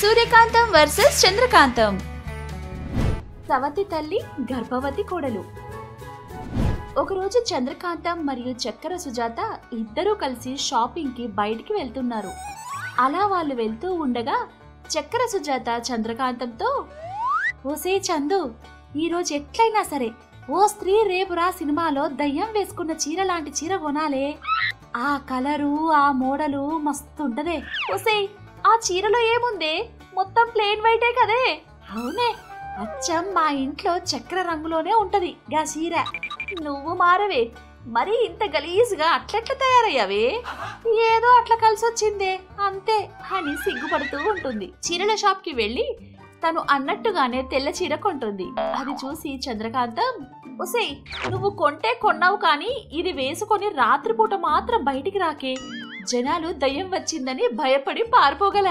సూర్యకాంతం versus చంద్రకాంతం సవతి తల్లి గర్భవతి కోడలు ఒకరోజు చంద్రకాంతం మరియు చక్కెర సుజాత ఇద్దరూ కలిసి షాపింగ్ కి బయటికి వెళ్తున్నారు అలా వాళ్ళు వెళ్తూ ఉండగా చక్కెర సుజాత చంద్రకాంతంతో ఓసే చందు ఈరోజు ఎట్లయినా సరే ఓ స్త్రీ రేపురా సినిమాలో దయ్యం వేసుకున్న చీర లాంటి చీర కొనాలే ఆ కలరు ఆ మోడలు మస్తుంటదే ఓసే ఆ చీరలో ఏముందే మొత్తం ప్లేన్ వైటే కదే అవునే అచ్చం మా ఇంట్లో చక్కెర రంగులోనే ఉంటది గా చీర నువ్వు మారవే మరి ఇంత గలీజుగా అట్లెట్ల తయారయ్యావే ఏదో అట్లా కలిసి వచ్చిందే అంతే అని సిగ్గుపడుతూ ఉంటుంది చీరల షాప్ కి వెళ్ళి తను అన్నట్టుగానే తెల్ల చీర కొంటుంది అది చూసి చంద్రకాంతం ఒసేయ్ నువ్వు కొంటే కొన్నావు కానీ ఇది వేసుకొని రాత్రిపూట మాత్రం బయటికి రాకే జనాలు దయ్యం వచ్చిందని భయపడి పారిపోగల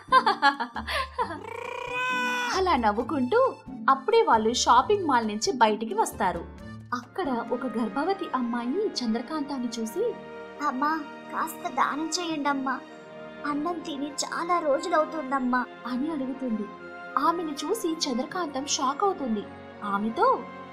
అలా నవ్వుకుంటూ అప్పుడే వాళ్ళు షాపింగ్ మాల్ నుంచి బయటికి వస్తారు అక్కడ ఒక గర్భవతి అమ్మాయి చంద్రకాంతాన్ని చూసి అమ్మా కాస్త దానం చేయండి అమ్మా అన్నం తిని చాలా రోజులవుతుందమ్మా అని అడుగుతుంది ఆమెను చూసి చంద్రకాంతం షాక్ అవుతుంది ఆమెతో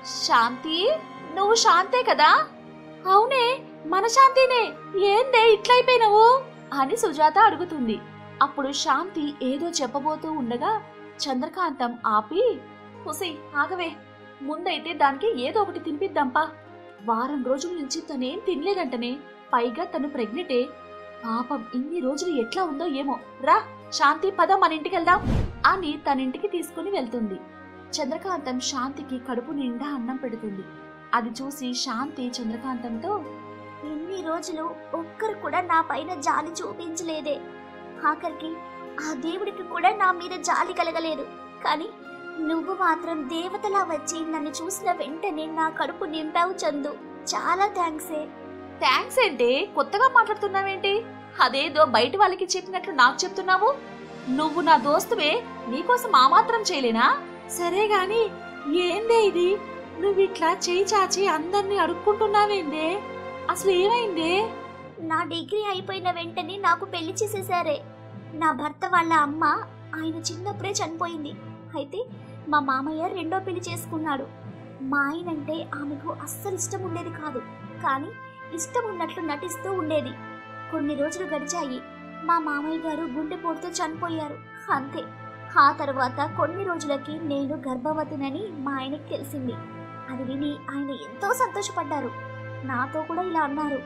శాంతి నువ్వు శాంతే కదా అవునే మన శాంతినే ఏందే ఇట్లయిపోయినవు అని సుజాత అడుగుతుంది అప్పుడు శాంతి ఏదో చెప్పబోతూ ఉండగా చంద్రకాంతం ఆపి హుసై ఆగవే ముందైతే దానికి ఏదో ఒకటి తినిపిద్దాంపా వారం రోజుల నుంచి తనేం తినలేదంటనే పైగా తను ప్రెగ్నెంటే పాపం ఇన్ని రోజులు ఎట్లా ఉందో ఏమో రా శాంతి పద మన ఇంటికి వెళ్దాం అని తన ఇంటికి తీసుకుని వెళ్తుంది చంద్రకాంతం శాంతికి కడుపు నిండా అన్నం పెడుతుంది అది చూసి శాంతి చంద్రకాంతంతో ఇన్ని రోజులు ఒక్కరు కూడా నా పైన జాలి చూపించలేదే ఆఖరికి ఆ దేవుడికి కూడా నా మీద జాలి కలగలేదు కానీ నువ్వు మాత్రం దేవతలా వచ్చి నన్ను చూసిన వెంటనే నా కడుపు నింపావు చందు చాలా థ్యాంక్సే థ్యాంక్స్ ఏంటి కొత్తగా మాట్లాడుతున్నావేంటి అదేదో బయట వాళ్ళకి చెప్పినట్లు నాకు చెప్తున్నావు నువ్వు నా దోస్తువే నీకోసం ఆ మాత్రం చేయలేనా సరే గాని ఏందే ఇది నువ్వు ఇట్లా చేయి చాచి అందరినీ అడుక్కుంటున్నావేందే అసలు ఏమైందే నా డిగ్రీ అయిపోయిన వెంటనే నాకు పెళ్లి చేసేశారే నా భర్త వాళ్ళ అమ్మ ఆయన చిన్నప్పుడే చనిపోయింది అయితే మా మామయ్య రెండో పెళ్లి చేసుకున్నాడు మా ఆయనంటే ఆమెకు అస్సలు ఇష్టం ఉండేది కాదు కానీ ఇష్టం ఉన్నట్లు నటిస్తూ ఉండేది కొన్ని రోజులు గడిచాయి మా మామయ్య గారు గుండెపోటుతో చనిపోయారు అంతే ఆ తర్వాత కొన్ని రోజులకి నేను గర్భవతినని మా ఆయనకి తెలిసింది అది విని ఆయన ఎంతో సంతోషపడ్డారు నాతో కూడా ఇలా అన్నారు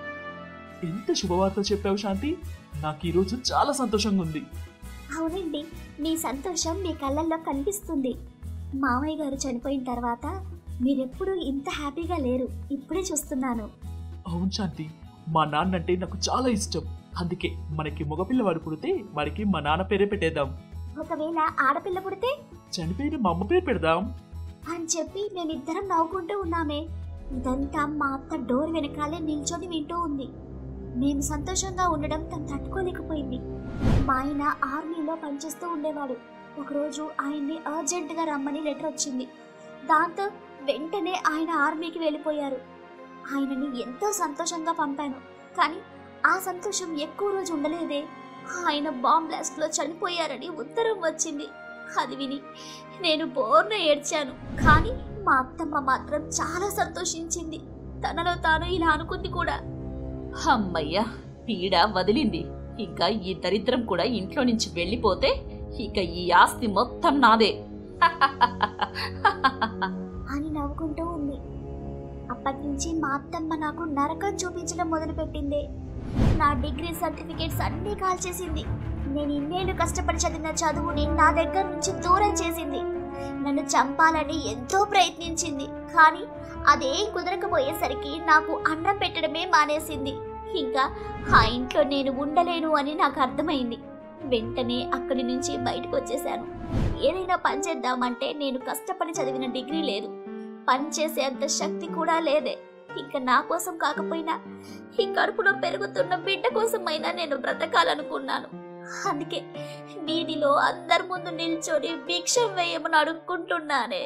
ఎంత శుభవార్త చెప్పావు శాంతి నాకు ఈరోజు చాలా సంతోషంగా ఉంది అవునండి మీ సంతోషం మీ కళ్ళల్లో కనిపిస్తుంది మామయ్య గారు చనిపోయిన తర్వాత మీరెప్పుడు ఇంత హ్యాపీగా లేరు ఇప్పుడే చూస్తున్నాను అవును శాంతి మా నాన్న అంటే నాకు చాలా ఇష్టం అందుకే మనకి మగపిల్లవాడు పుడితే వాడికి మా నాన్న పేరే పెట్టేద్దాం ఒకవేళ ఆడపిల్ల పుడితే చనిపోయిన మా అమ్మ పేరు పెడదాం అని చెప్పి మేమిద్దరం నవ్వుకుంటూ ఉన్నామే ఇదంతా మా అత్త డోర్ వెనకాలే నిల్చొని వింటూ ఉంది మేము సంతోషంగా ఉండడం తను తట్టుకోలేకపోయింది మా ఆయన ఆర్మీలో పనిచేస్తూ ఉండేవాడు ఒకరోజు ఆయన్ని అర్జెంటుగా రమ్మని లెటర్ వచ్చింది దాంతో వెంటనే ఆయన ఆర్మీకి వెళ్ళిపోయారు ఆయనని ఎంతో సంతోషంగా పంపాను కానీ ఆ సంతోషం ఎక్కువ రోజు ఉండలేదే ఆయన బాంబ్ బ్లాస్ట్లో చనిపోయారని ఉత్తరం వచ్చింది అది విని నేను బోర్న ఏడ్చాను కానీ మా అత్తమ్మ మాత్రం చాలా సంతోషించింది తనలో తాను ఇలా అనుకుంది కూడా అమ్మయ్యా పీడ వదిలింది ఇంకా ఈ దరిద్రం కూడా ఇంట్లో నుంచి వెళ్ళిపోతే ఇక ఈ ఆస్తి మొత్తం నాదే అని నవ్వుకుంటూ ఉంది అప్పటి నుంచి మా అత్తమ్మ నాకు నరకం చూపించడం మొదలుపెట్టింది నా డిగ్రీ సర్టిఫికేట్స్ అన్నీ కాల్చేసింది నేను ఇన్నేళ్ళు కష్టపడి చదివిన చదువుని నా దగ్గర నుంచి దూరం చేసింది నన్ను చంపాలని ఎంతో ప్రయత్నించింది కానీ అదేం కుదరకపోయేసరికి నాకు అన్నం పెట్టడమే మానేసింది ఇంకా ఆ ఇంట్లో నేను ఉండలేను అని నాకు అర్థమైంది వెంటనే అక్కడి నుంచి బయటకు వచ్చేసాను ఏదైనా పని చేద్దామంటే నేను కష్టపడి చదివిన డిగ్రీ లేదు పని చేసే అంత శక్తి కూడా లేదే ఇంకా నా కోసం కాకపోయినా ఈ కడుపులో పెరుగుతున్న బిడ్డ కోసమైనా నేను బ్రతకాలనుకున్నాను అందుకే వీధిలో అందరి ముందు నిల్చొని భిక్షం వేయమని అడుక్కుంటున్నానే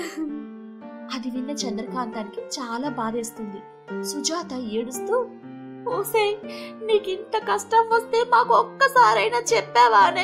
అది విన్న చంద్రకాంతానికి చాలా బాధేస్తుంది సుజాత ఏడుస్తూ ఓసే నీకింత కష్టం వస్తే మాకు ఒక్కసారైనా చెప్పావానే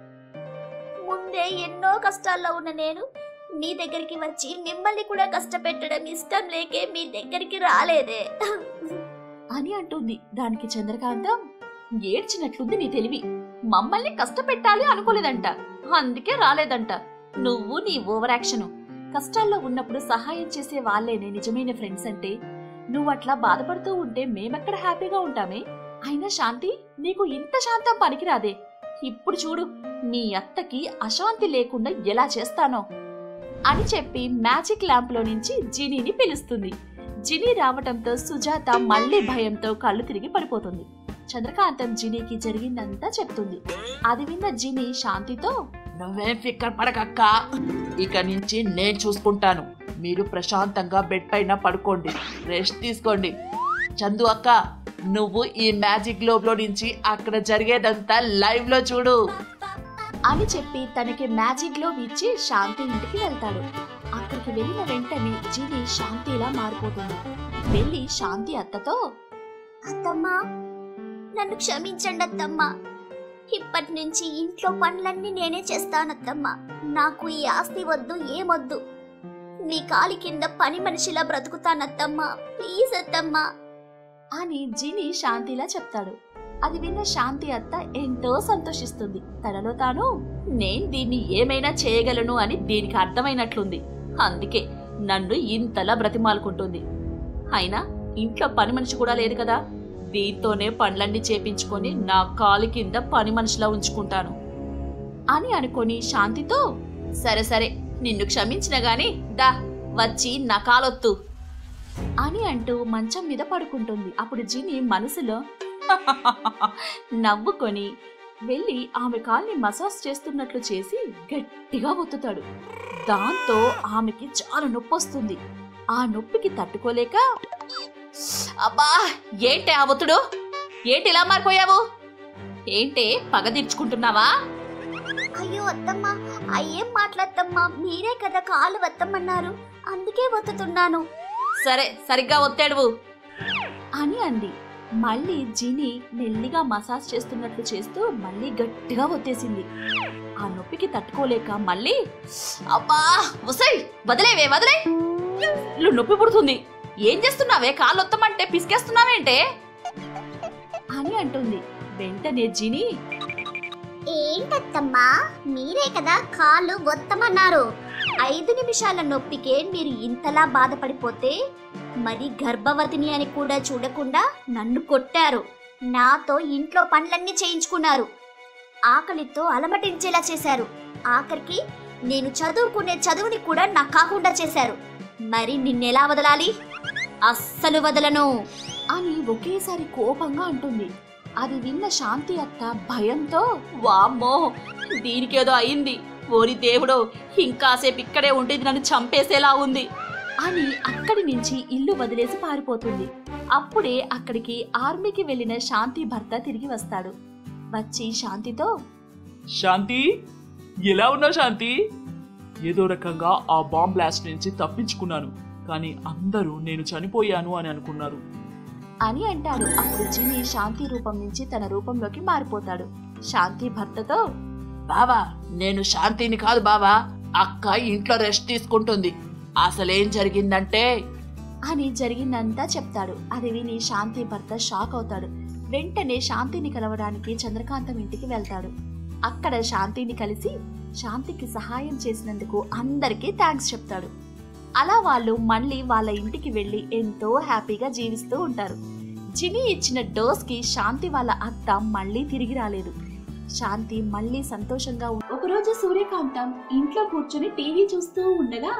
ముందే ఎన్నో కష్టాల్లో ఉన్న నేను మీ దగ్గరికి వచ్చి మిమ్మల్ని కూడా కష్టపెట్టడం ఇష్టం లేకే మీ దగ్గరికి రాలేదే అని అంటుంది దానికి చంద్రకాంతం ఏడ్చినట్లుంది నీ తెలివి మమ్మల్ని కష్టపెట్టాలి అనుకోలేదంట అందుకే రాలేదంట నువ్వు నీ ఓవర్ యాక్షను కష్టాల్లో ఉన్నప్పుడు సహాయం చేసే వాళ్ళేనే నిజమైన ఫ్రెండ్స్ అంటే నువ్వు అట్లా బాధపడుతూ ఉంటే మేమెక్కడ హ్యాపీగా ఉంటామే అయినా శాంతి నీకు ఇంత శాంతం పనికిరాదే ఇప్పుడు చూడు మీ అత్తకి అశాంతి లేకుండా ఎలా చేస్తానో అని చెప్పి మ్యాజిక్ ల్యాంప్లో నుంచి జినీని పిలుస్తుంది జినీ రావటంతో సుజాత మళ్ళీ భయంతో కళ్ళు తిరిగి పడిపోతుంది చంద్రకాంతం జినీకి జరిగిందంతా చెప్తుంది అది విన్న జినీ శాంతితో నువ్వేం ఫిక్కర్ పడకక్క ఇక నుంచి నేను చూసుకుంటాను మీరు ప్రశాంతంగా బెడ్ పైన పడుకోండి రెస్ట్ తీసుకోండి చందు అక్క నువ్వు ఈ మ్యాజిక్ గ్లోబ్ లో నుంచి అక్కడ జరిగేదంతా లైవ్ లో చూడు అని చెప్పి తనకి మ్యాజిక్ గ్లోబ్ ఇచ్చి శాంతి ఇంటికి వెళ్తాడు అక్కడికి వెళ్ళిన వెంటనే జిని శాంతిలా మారిపోతుంది వెళ్ళి శాంతి అత్తతో అత్తమ్మా నన్ను క్షమించండి అత్తమ్మా ఇప్పటి నుంచి ఇంట్లో పనులన్నీ నేనే చేస్తానత్తమ్మా నాకు ఈ ఆస్తి వద్దు ఏమొద్దు మీ కాలి కింద పని మనిషిలా బ్రతుకుతానత్తమ్మా ప్లీజ్ అత్తమ్మా అని జిని శాంతిలా చెప్తాడు అది విన్న శాంతి అత్త ఎంతో సంతోషిస్తుంది తనలో తాను నేను దీన్ని ఏమైనా చేయగలను అని దీనికి అర్థమైనట్లుంది అందుకే నన్ను ఇంతలా బ్రతిమాలుకుంటుంది అయినా ఇంట్లో పని మనిషి కూడా లేదు కదా దీంతోనే పనులన్నీ చేపించుకొని నా కాలు కింద పని మనిషిలా ఉంచుకుంటాను అని అనుకొని శాంతితో సరే సరే నిన్ను క్షమించిన గాని దా వచ్చి నా కాలొత్తు అని అంటూ మంచం మీద పడుకుంటుంది అప్పుడు జిని మనసులో నవ్వుకొని వెళ్ళి ఆమె కాల్ని మసాజ్ చేస్తున్నట్లు చేసి గట్టిగా ఒత్తుతాడు దాంతో ఆమెకి చాలా నొప్పి వస్తుంది ఆ నొప్పికి తట్టుకోలేక అబ్బా ఏంటి ఆ ఒత్తుడు ఏంటి ఇలా మారిపోయావు ఏంటే పగ తీర్చుకుంటున్నావా అయ్యో అత్తమ్మా అయ్యేం మాట్లాడతమ్మా మీరే కదా కాలు వత్తమన్నారు అందుకే వత్తుతున్నాను సరే సరిగ్గా ఒత్తాడువు అని అంది మళ్ళీ జిని మెల్లిగా మసాజ్ చేస్తున్నట్లు చేస్తూ మళ్ళీ గట్టిగా ఒత్తేసింది ఆ నొప్పికి తట్టుకోలేక మళ్ళీ అబ్బా వసై వదిలేవే వదిలే ఇల్లు నొప్పి పుడుతుంది ఏం చేస్తున్నావే కాళ్ళు ఒత్తమంటే పిసికేస్తున్నావేంటే అని అంటుంది వెంటనే జిని ఏంటత్తమ్మా మీరే కదా కాళ్ళు వత్తమన్నారు ఐదు నిమిషాల నొప్పికే మీరు ఇంతలా బాధపడిపోతే మరి గర్భవతిని అని కూడా చూడకుండా నన్ను కొట్టారు నాతో ఇంట్లో పనులన్నీ చేయించుకున్నారు ఆకలితో అలమటించేలా చేశారు ఆఖరికి నేను చదువుకునే చదువుని కూడా నాకు కాకుండా చేశారు మరి నిన్నెలా వదలాలి అస్సలు వదలను అని ఒకేసారి కోపంగా అంటుంది అది విన్న శాంతి అత్త భయంతో వామ్మో దీనికేదో అయింది ఓరి దేవుడో ఇంకాసేపు ఇక్కడే ఉండేది నన్ను చంపేసేలా ఉంది అని అక్కడి నుంచి ఇల్లు వదిలేసి పారిపోతుంది అప్పుడే అక్కడికి ఆర్మీకి వెళ్ళిన శాంతి భర్త తిరిగి వస్తాడు వచ్చి శాంతితో శాంతి ఎలా ఉన్నావు శాంతి ఏదో రకంగా ఆ బాంబ్ బ్లాస్ట్ నుంచి తప్పించుకున్నాను కానీ అందరూ నేను చనిపోయాను అని అనుకున్నారు అని అంటాడు అప్పుడు జిని శాంతి రూపం నుంచి తన రూపంలోకి మారిపోతాడు శాంతి భర్తతో బావా నేను శాంతిని కాదు బావా అక్క ఇంట్లో రెస్ట్ తీసుకుంటుంది అసలేం జరిగిందంటే అని జరిగిందంతా చెప్తాడు అది విని శాంతి భర్త షాక్ అవుతాడు వెంటనే శాంతిని కలవడానికి చంద్రకాంతం ఇంటికి వెళ్తాడు అక్కడ శాంతిని కలిసి శాంతికి సహాయం చేసినందుకు అందరికీ థ్యాంక్స్ చెప్తాడు అలా వాళ్ళు మళ్ళీ వాళ్ళ ఇంటికి వెళ్ళి ఎంతో హ్యాపీగా జీవిస్తూ ఉంటారు జిని ఇచ్చిన డోస్కి శాంతి వాళ్ళ అత్త మళ్ళీ తిరిగి రాలేదు శాంతి మళ్ళీ సంతోషంగా ఉం- ఒకరోజు సూర్యకాంతం ఇంట్లో కూర్చొని టీవీ చూస్తూ ఉండగా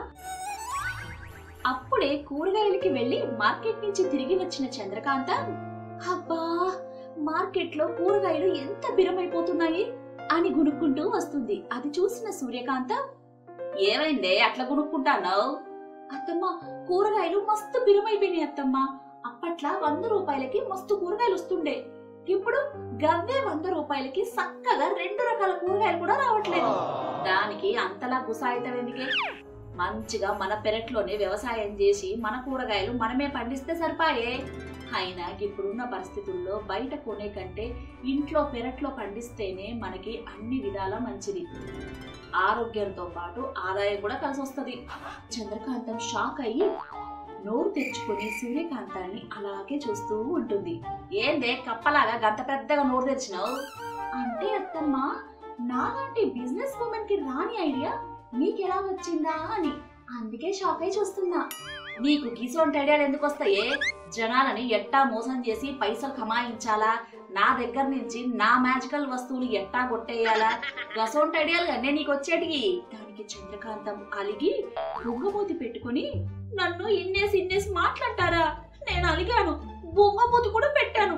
అప్పుడే కూరగాయలకి వెళ్లి మార్కెట్ నుంచి తిరిగి వచ్చిన చంద్రకాంతం అబ్బా మార్కెట్లో కూరగాయలు ఎంత బిరమైపోతున్నాయి అని గునుక్కుంటూ వస్తుంది అది చూసిన సూర్యకాంతం ఏమైందే అట్లా గునుక్కుంటాన్నావు అత్తమ్మ కూరగాయలు మస్తు బిరమైపోయినాయి అత్తమ్మ అప్పట్లా వంద రూపాయలకి మస్తు కూరగాయలు వస్తుండే ఇప్పుడు గవ్వే వంద రూపాయలకి చక్కగా రెండు రకాల కూరగాయలు కూడా రావట్లేదు దానికి అంతలా గుసాయితం ఎందుకే మంచిగా మన పెరట్లోనే వ్యవసాయం చేసి మన కూరగాయలు మనమే పండిస్తే సరిపాయే అయినా ఇప్పుడున్న పరిస్థితుల్లో బయట కొనే కంటే ఇంట్లో పెరట్లో పండిస్తేనే మనకి అన్ని విధాల మంచిది ఆరోగ్యంతో పాటు ఆదాయం కూడా కలిసి వస్తుంది చంద్రకాంతం షాక్ అయ్యి నోరు తెరుచుకొని సూర్యకాంతాన్ని అలాగే చూస్తూ ఉంటుంది ఏందే కప్పలాగా గంత పెద్దగా నోరు తెరిచినావు అంటే అత్తమ్మ నాలాంటి బిజినెస్ ఉమెన్ కి రాని ఐడియా నీకెలా వచ్చిందా అని అందుకే షాక్ అయి చూస్తున్నా నీకు గిసోంటి ఐడియాలు ఎందుకు వస్తాయే జనాలని ఎట్టా మోసం చేసి పైసలు కమాయించాలా నా దగ్గర నుంచి నా మ్యాజికల్ వస్తువులు ఎట్టా కొట్టేయాలా గసోంటి ఐడియాలు కానీ నీకు వచ్చేటివి దానికి చంద్రకాంతం అలిగి బొంగమూతి పెట్టుకుని నన్ను ఇన్నేసి ఇన్నేసి మాట్లాడతారా నేను అలిగాను బొంగమూతి కూడా పెట్టాను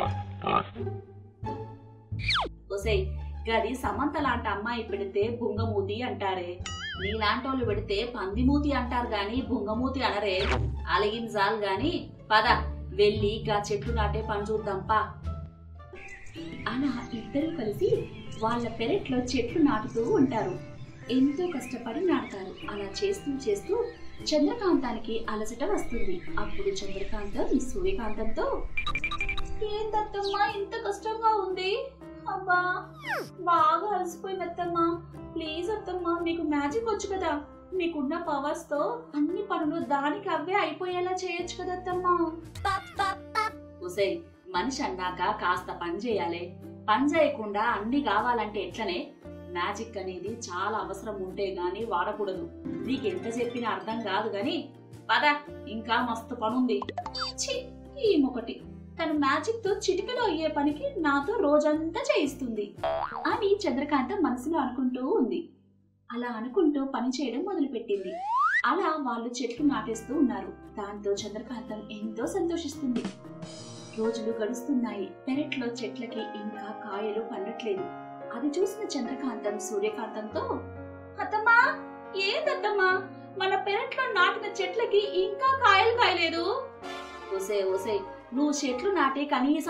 ఒసేయ్ గది సమంత లాంటి అమ్మాయి పెడితే బుంగమూతి అంటారే నీలాంటోళ్ళు పెడితే పందిమూతి అంటారు గాని బుంగమూతి అనరే అలిగిన జాలు గాని పద వెళ్ళి గా చెట్లు నాటే పని చూద్దాంపా అలా ఇద్దరు కలిసి వాళ్ళ పెరట్లో చెట్లు నాటుతూ ఉంటారు ఎంతో కష్టపడి నాటుతారు అలా చేస్తూ చేస్తూ చంద్రకాంతానికి అలసట వస్తుంది అప్పుడు చంద్రకాంతం సూర్యకాంతంతో ఏంటత్తమ్మా ఇంత కష్టంగా ఉంది అబ్బా బాగా అలసిపోయింది అత్తమ్మా ప్లీజ్ అత్తమ్మా మీకు మ్యాజిక్ వచ్చు కదా మీకున్న పవర్స్ తో అన్ని పనులు దానికి అవే అయిపోయేలా చేయొచ్చు కదా అత్తమ్మా ఉసై మనిషి అన్నాక కాస్త పని చేయాలి పని చేయకుండా అన్ని కావాలంటే ఎట్లనే మ్యాజిక్ అనేది చాలా అవసరం ఉంటే గాని వాడకూడదు నీకెంత చెప్పినా అర్థం కాదు గాని పద ఇంకా మస్తు పనుంది ఛీ, ఈమొకటి తన మ్యాజిక్ తో చిటికలో అయ్యే పనికి నాతో రోజంతా చేయిస్తుంది అని చంద్రకాంత మనసులో అనుకుంటూ ఉంది అలా అనుకుంటూ పని చేయడం మొదలుపెట్టింది అలా వాళ్ళు చెట్లు నాటేస్తూ ఉన్నారు దాంతో చంద్రకాంతం ఎంతో సంతోషిస్తుంది రోజులు గడుస్తున్నాయి పెరట్లో చెట్లకి ఇంకా కాయలు పండట్లేదు అది చూసిన చంద్రకాంతం సూర్యకాంతంతో అత్తమ్మా ఏందత్తమ్మా మన పెరట్లో నాటిన చెట్లకి ఇంకా కాయలు కాయలేదు ఓసే ఓసే నువ్వు చెట్లు నాటి కనీసం